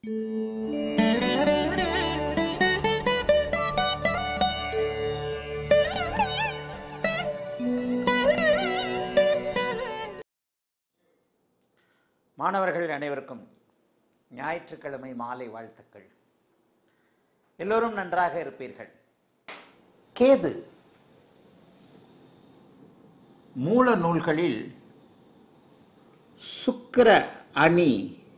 மாணவர்கள் அனைவருக்கும் ஞாயிற்றுக்கிழமை மாலை வாழ்த்துக்கள் எல்லோரும் நன்றாக இருப்பீர்கள் கேது மூல நூல்களில் சுக்கிர அணி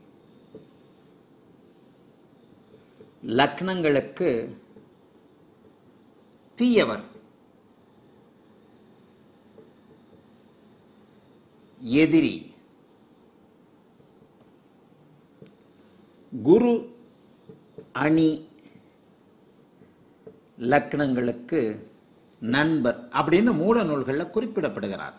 லக்னங்களுக்கு தீயவர் எதிரி குரு அணி லக்னங்களுக்கு நண்பர் அப்படின்னு மூல நூல்களில் குறிப்பிடப்படுகிறார்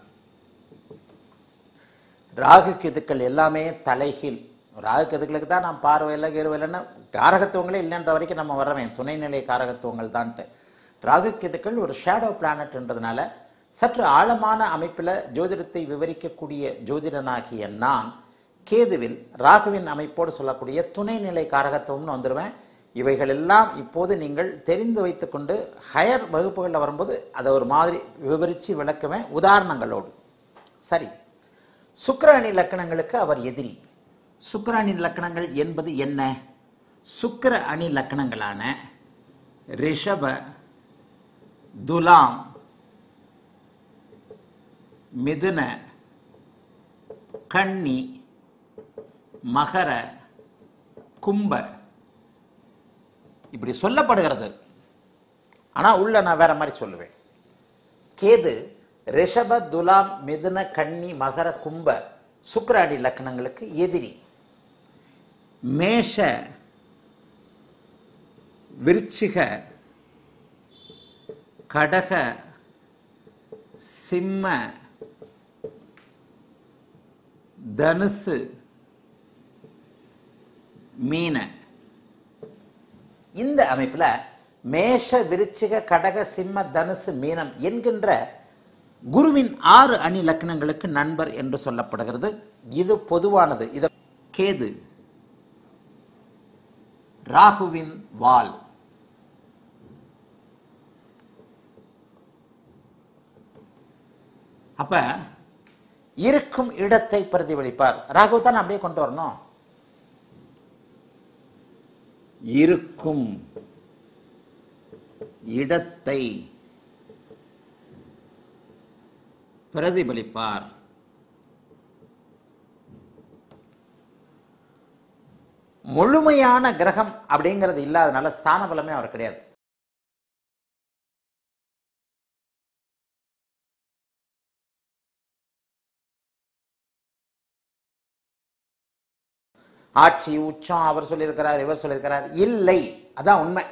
ராகு கேதுக்கள் எல்லாமே தலைகீழ் ராகு கேதுக்களுக்கு தான் நான் பார்வையில் கீர்வையில்னா காரகத்துவங்களே இல்லைன்ற வரைக்கும் நம்ம வர்றவேன் துணைநிலை காரகத்துவங்கள் தான்ட்டு ராகு கேதுக்கள் ஒரு ஷேடோ பிளானட்ன்றதுனால சற்று ஆழமான அமைப்பில் ஜோதிடத்தை விவரிக்கக்கூடிய ஜோதிடனாகிய நான் கேதுவில் ராகுவின் அமைப்போடு சொல்லக்கூடிய துணைநிலை காரகத்துவம்னு வந்துடுவேன் இவைகள் எல்லாம் இப்போது நீங்கள் தெரிந்து வைத்துக்கொண்டு ஹையர் வகுப்புகளில் வரும்போது அதை ஒரு மாதிரி விவரித்து விளக்குவேன் உதாரணங்களோடு சரி சுக்கிராணி லக்கணங்களுக்கு அவர் எதிரி சுக்கிராணி லக்கணங்கள் என்பது என்ன சுக்கிர அணி லக்கணங்களான ரிஷப துலாம் மிதுன கன்னி மகர கும்ப இப்படி சொல்லப்படுகிறது ஆனா உள்ள நான் வேற மாதிரி சொல்லுவேன் கேது ரிஷப துலாம் மிதுன கன்னி மகர கும்ப சுக்கிராடி லக்னங்களுக்கு எதிரி மேஷ விருச்சிக கடக சிம்ம தனுசு மீன இந்த அமைப்புல மேஷ விருச்சிக கடக சிம்ம தனுசு மீனம் என்கின்ற குருவின் ஆறு அணி லக்னங்களுக்கு நண்பர் என்று சொல்லப்படுகிறது இது பொதுவானது இது கேது ராகுவின் வால் அப்ப இருக்கும் இடத்தை பிரதிபலிப்பார் ராகு தான் அப்படியே கொண்டு வரணும் இருக்கும் இடத்தை பிரதிபலிப்பார் முழுமையான கிரகம் அப்படிங்கிறது இல்லாதனால ஸ்தான பலமே அவர் கிடையாது ஆட்சி உச்சம் அவர் சொல்லியிருக்கிறார் இவர் சொல்லியிருக்கிறார் இல்லை அதான் உண்மை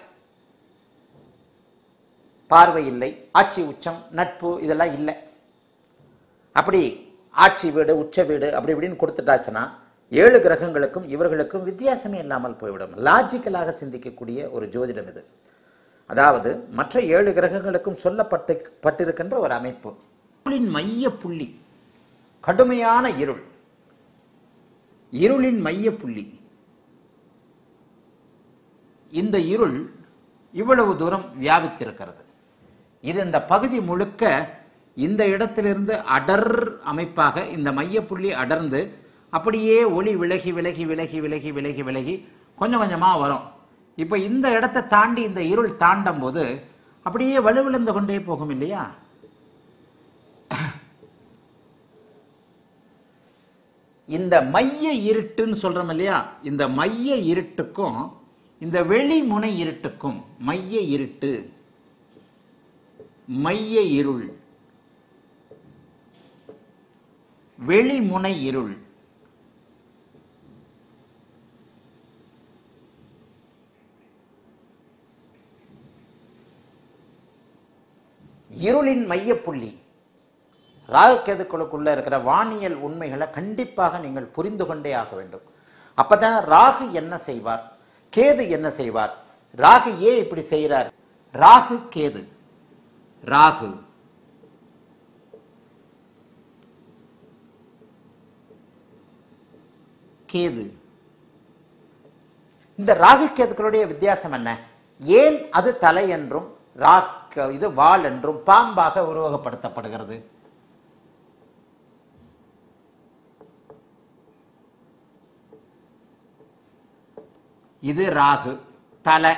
பார்வை இல்லை ஆட்சி உச்சம் நட்பு இதெல்லாம் இல்லை அப்படி ஆட்சி வீடு உச்ச வீடு அப்படி இப்படின்னு கொடுத்துட்டாச்சுன்னா ஏழு கிரகங்களுக்கும் இவர்களுக்கும் வித்தியாசமே இல்லாமல் போய்விடும் லாஜிக்கலாக சிந்திக்கக்கூடிய ஒரு ஜோதிடம் இது அதாவது மற்ற ஏழு கிரகங்களுக்கும் சொல்லப்பட்டு பட்டிருக்கின்ற ஒரு அமைப்பு இருளின் மைய புள்ளி கடுமையான இருள் இருளின் மைய புள்ளி இந்த இருள் இவ்வளவு தூரம் வியாபித்திருக்கிறது இது இந்த பகுதி முழுக்க இந்த இடத்திலிருந்து அடர் அமைப்பாக இந்த மையப்புள்ளி அடர்ந்து அப்படியே ஒளி விலகி விலகி விலகி விலகி விலகி விலகி கொஞ்சம் கொஞ்சமாக வரும் இப்போ இந்த இடத்தை தாண்டி இந்த இருள் தாண்டும் போது அப்படியே வலுவிழந்து கொண்டே போகும் இல்லையா இந்த மைய இருட்டுன்னு சொல்றோம் இல்லையா இந்த மைய இருட்டுக்கும் இந்த வெளிமுனை இருட்டுக்கும் மைய இருட்டு மைய இருள் வெளிமுனை இருள் இருளின் மையப்புள்ளி ராகுகேதுக்களுக்குள்ள இருக்கிற வானியல் உண்மைகளை கண்டிப்பாக நீங்கள் புரிந்து கொண்டே ஆக வேண்டும் அப்பதான் ராகு என்ன செய்வார் கேது என்ன செய்வார் ராகு ஏன் இப்படி செய்கிறார் ராகு கேது ராகு கேது இந்த ராகு கேதுக்களுடைய வித்தியாசம் என்ன ஏன் அது தலை என்றும் ராக் இது வால் என்றும் பாம்பாக உருவகப்படுத்தப்படுகிறது இது ராகு தலை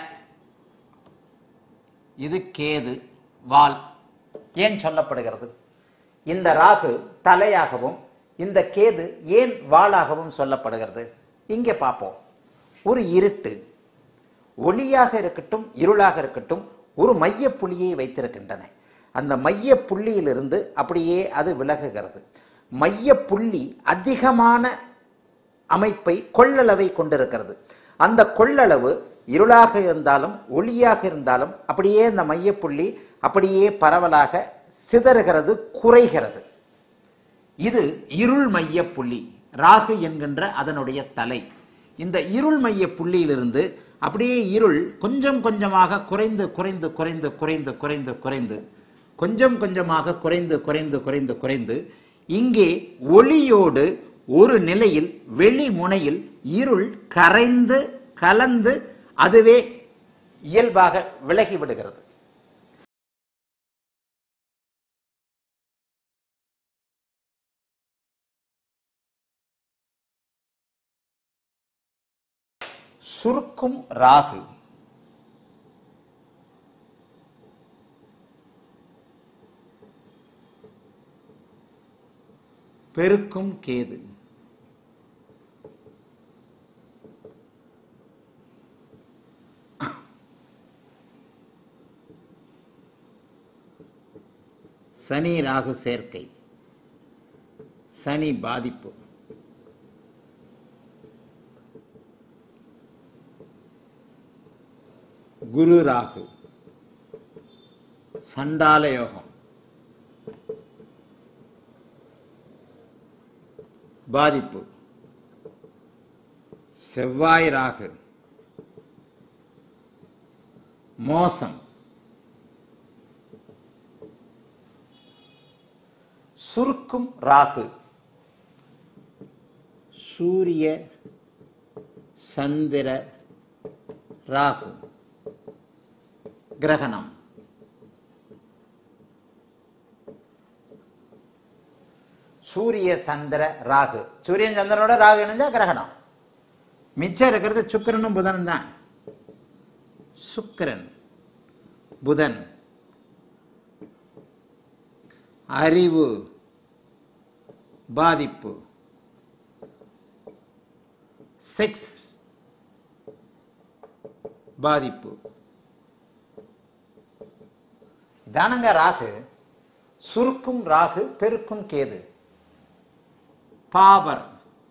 இது கேது வால் ஏன் சொல்லப்படுகிறது இந்த ராகு தலையாகவும் இந்த கேது ஏன் வாளாகவும் சொல்லப்படுகிறது இங்கே பார்ப்போம் ஒரு இருட்டு ஒளியாக இருக்கட்டும் இருளாக இருக்கட்டும் ஒரு மைய புள்ளியை வைத்திருக்கின்றன அந்த மைய புள்ளியிலிருந்து அப்படியே அது விலகுகிறது மைய புள்ளி அதிகமான அமைப்பை கொள்ளளவை கொண்டிருக்கிறது அந்த கொள்ளளவு இருளாக இருந்தாலும் ஒளியாக இருந்தாலும் அப்படியே அந்த மையப்புள்ளி அப்படியே பரவலாக சிதறுகிறது குறைகிறது இது இருள் மைய புள்ளி ராகு என்கின்ற அதனுடைய தலை இந்த இருள் மைய புள்ளியிலிருந்து அப்படியே இருள் கொஞ்சம் கொஞ்சமாக குறைந்து குறைந்து குறைந்து குறைந்து குறைந்து குறைந்து கொஞ்சம் கொஞ்சமாக குறைந்து குறைந்து குறைந்து குறைந்து இங்கே ஒளியோடு ஒரு நிலையில் வெளி முனையில் இருள் கரைந்து கலந்து அதுவே இயல்பாக விலகி விடுகிறது சுருக்கும் ராகு பெருக்கும் கேது சனி ராகு சேர்க்கை சனி பாதிப்பு குரு ராகு சண்டால யோகம் பாதிப்பு செவ்வாய் ராகு மோசம் சுருக்கும் ராகு சூரிய சந்திர ராகு கிரகணம் சூரிய சந்திர ராகு சூரியன் சந்திரனோட ராகு இணைஞ்சா கிரகணம் மிச்சம் இருக்கிறது சுக்கிரனும் புதனும் தான் சுக்கிரன் புதன் அறிவு பாதிப்பு செக்ஸ் பாதிப்பு தானங்க ராகு சுருக்கும் ராகு பெருக்கும் கேது பாவர்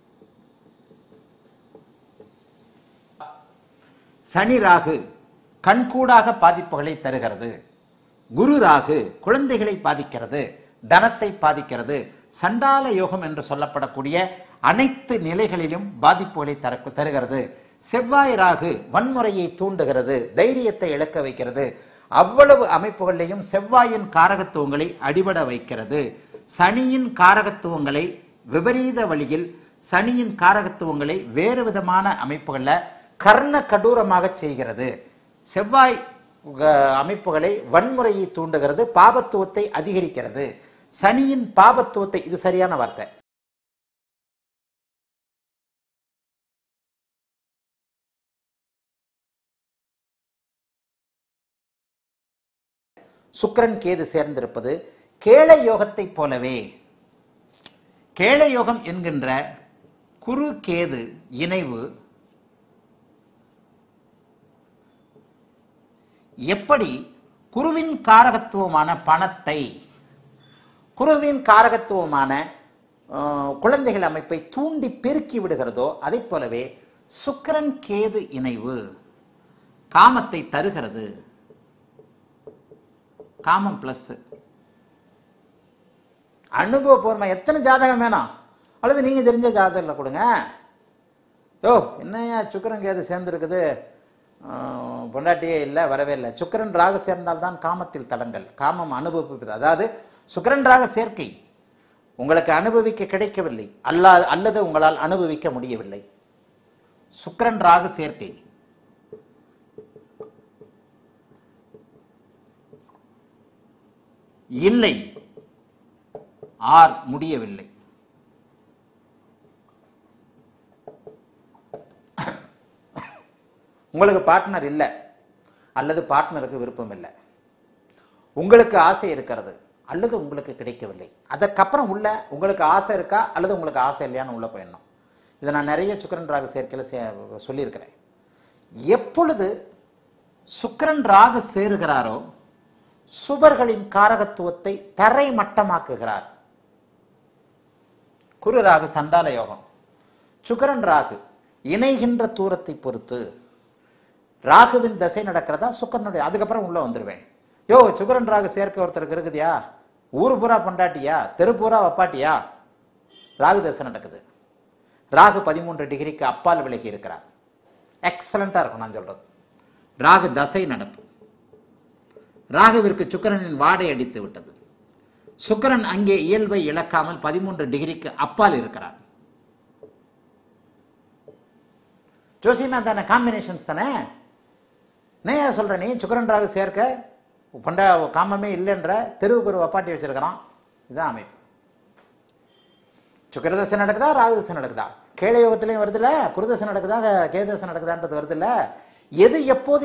சனி ராகு கண்கூடாக பாதிப்புகளை தருகிறது குரு ராகு குழந்தைகளை பாதிக்கிறது தனத்தை பாதிக்கிறது சண்டால யோகம் என்று சொல்லப்படக்கூடிய அனைத்து நிலைகளிலும் பாதிப்புகளை தர தருகிறது செவ்வாய் ராகு வன்முறையை தூண்டுகிறது தைரியத்தை இழக்க வைக்கிறது அவ்வளவு அமைப்புகளிலையும் செவ்வாயின் காரகத்துவங்களை அடிபட வைக்கிறது சனியின் காரகத்துவங்களை விபரீத வழியில் சனியின் காரகத்துவங்களை வேறு விதமான அமைப்புகளில் கர்ண கடூரமாக செய்கிறது செவ்வாய் அஹ், அமைப்புகளை வன்முறையை தூண்டுகிறது பாபத்துவத்தை அதிகரிக்கிறது சனியின் பாபத்துவத்தை இது சரியான வார்த்தை சுக்கிரன் கேது சேர்ந்திருப்பது கேள யோகத்தைப் போலவே கேள யோகம் என்கின்ற குரு கேது இணைவு எப்படி குருவின் காரகத்துவமான பணத்தை குருவின் காரகத்துவமான அஹ், குழந்தைகள் அமைப்பை தூண்டி பெருக்கி விடுகிறதோ அதைப் போலவே சுக்கிரன் கேது இணைவு காமத்தை தருகிறது காமம் பிளஸ் அனுபவபூர்வமா எத்தனை ஜாதகம் வேணும் அல்லது நீங்க தெரிஞ்ச ஜாதகத்தில் கொடுங்க யோ என்னையா சுக்கரன் கேது சேர்ந்துருக்குது ஆஹ், பொண்டாட்டியே இல்லை வரவே இல்லை சுக்கிரன் ராக சேர்ந்தால்தான் காமத்தில் தடங்கள் காமம் அனுபவிப்பது அதாவது சுக்கிரன் ராக சேர்க்கை உங்களுக்கு அனுபவிக்க கிடைக்கவில்லை அல்லா அல்லது உங்களால் அனுபவிக்க முடியவில்லை சுக்கிரன் ராகு சேர்க்கை இல்லை ஆர் முடியவில்லை உங்களுக்கு பார்ட்னர் இல்லை அல்லது பார்ட்னருக்கு விருப்பம் இல்லை உங்களுக்கு ஆசை இருக்கிறது அல்லது உங்களுக்கு கிடைக்கவில்லை அதற்கப்புறம் உள்ள உங்களுக்கு ஆசை இருக்கா அல்லது உங்களுக்கு ஆசை இல்லையான்னு உள்ள போயிடணும் இதை நான் நிறைய சுக்கரன் ராகு சேர்க்கையில் சே சொல்லியிருக்கிறேன் எப்பொழுது சுக்கிரன் ராகு சேருகிறாரோ சுபர்களின் காரகத்துவத்தை தரை மட்டமாக்குகிறார் குரு ராகு சண்டால யோகம் சுக்கிரன் ராகு இணைகின்ற தூரத்தை பொறுத்து ராகுவின் தசை நடக்கிறதா சுக்கரனுடைய அதுக்கப்புறம் உள்ள வந்துருவேன் யோ சுக்கரன் ராகு சேர்க்கை ஒருத்தருக்கு இருக்குதியா ஊரு பூரா பொண்டாட்டியா தெரு பூரா வப்பாட்டியா ராகு தசை நடக்குது ராகு பதிமூன்று டிகிரிக்கு அப்பால் விலகி இருக்கிறார் எக்ஸலண்டா இருக்கும் நான் சொல்றது ராகு தசை நடப்பு ராகுவிற்கு சுக்கிரனின் வாடை அடித்து விட்டது சுக்கிரன் அங்கே இயல்பை இழக்காமல் பதிமூன்று டிகிரிக்கு அப்பால் இருக்கிறார் ஜோசியமா தானே காம்பினேஷன்ஸ் தானே என்ன சொல்ற நீ சுக்கரன் ராகு சேர்க்க கொண்ட காமமே இல்லைன்ற தெருவுக்கு ஒரு வப்பாட்டி வச்சிருக்கிறான் இதுதான் அமைப்பு சுக்கரதசை நடக்குதா ராகுதசை நடக்குதா கேளை யோகத்திலையும் வருதுல்ல குருதசை நடக்குதா கேதசை நடக்குதான்றது வருதுல்ல எது எப்போது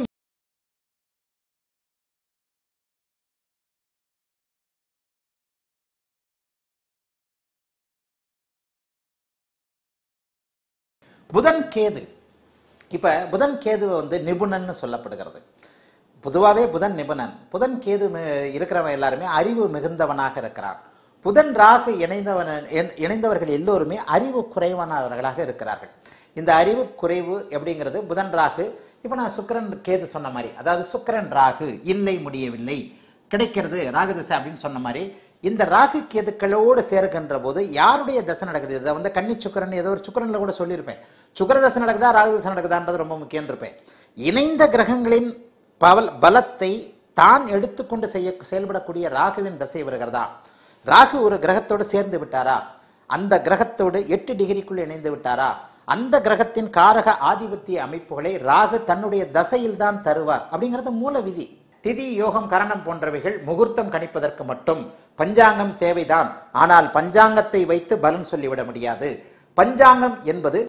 புதன் கேது இப்ப புதன் கேது வந்து நிபுணன்னு சொல்லப்படுகிறது பொதுவாகவே புதன் நிபுணன் புதன் கேது மி- இருக்கிறவன் எல்லாருமே அறிவு மிகுந்தவனாக இருக்கிறான் புதன் ராகு இணைந்தவன் இணை- இணைந்தவர்கள் எல்லோருமே அறிவு குறைவானவர்களாக இருக்கிறார்கள் இந்த அறிவு குறைவு எப்படிங்கிறது புதன் ராகு இப்போ நான் சுக்கிரன் கேது சொன்ன மாதிரி அதாவது சுக்கிரன் ராகு இல்லை முடியவில்லை கிடைக்கிறது ராகு திசை அப்படின்னு சொன்ன மாதிரி இந்த ராகு கேதுக்களோடு சேர்க்கின்ற போது யாருடைய தசை நடக்குது இதை வந்து கன்னி சுக்கரன் ஏதோ ஒரு சுக்கரன்ல கூட சொல்லியிருப்பேன் சுக்கர தசை நடக்குதா ராகு தசை நடக்குதான்றது ரொம்ப முக்கியம் இருப்பேன் இணைந்த கிரகங்களின் பவல் பலத்தை தான் எடுத்துக்கொண்டு செய்ய செயல்படக்கூடிய ராகுவின் தசை வருகிறதா ராகு ஒரு கிரகத்தோடு சேர்ந்து விட்டாரா அந்த கிரகத்தோடு எட்டு டிகிரிக்குள் இணைந்து விட்டாரா அந்த கிரகத்தின் காரக ஆதிபத்திய அமைப்புகளை ராகு தன்னுடைய தசையில் தான் தருவார் அப்படிங்கிறது மூல விதி திதி யோகம் கரணம் போன்றவைகள் முகூர்த்தம் கணிப்பதற்கு மட்டும் பஞ்சாங்கம் தேவைதான் ஆனால் பஞ்சாங்கத்தை வைத்து பலன் சொல்லிவிட முடியாது பஞ்சாங்கம் என்பது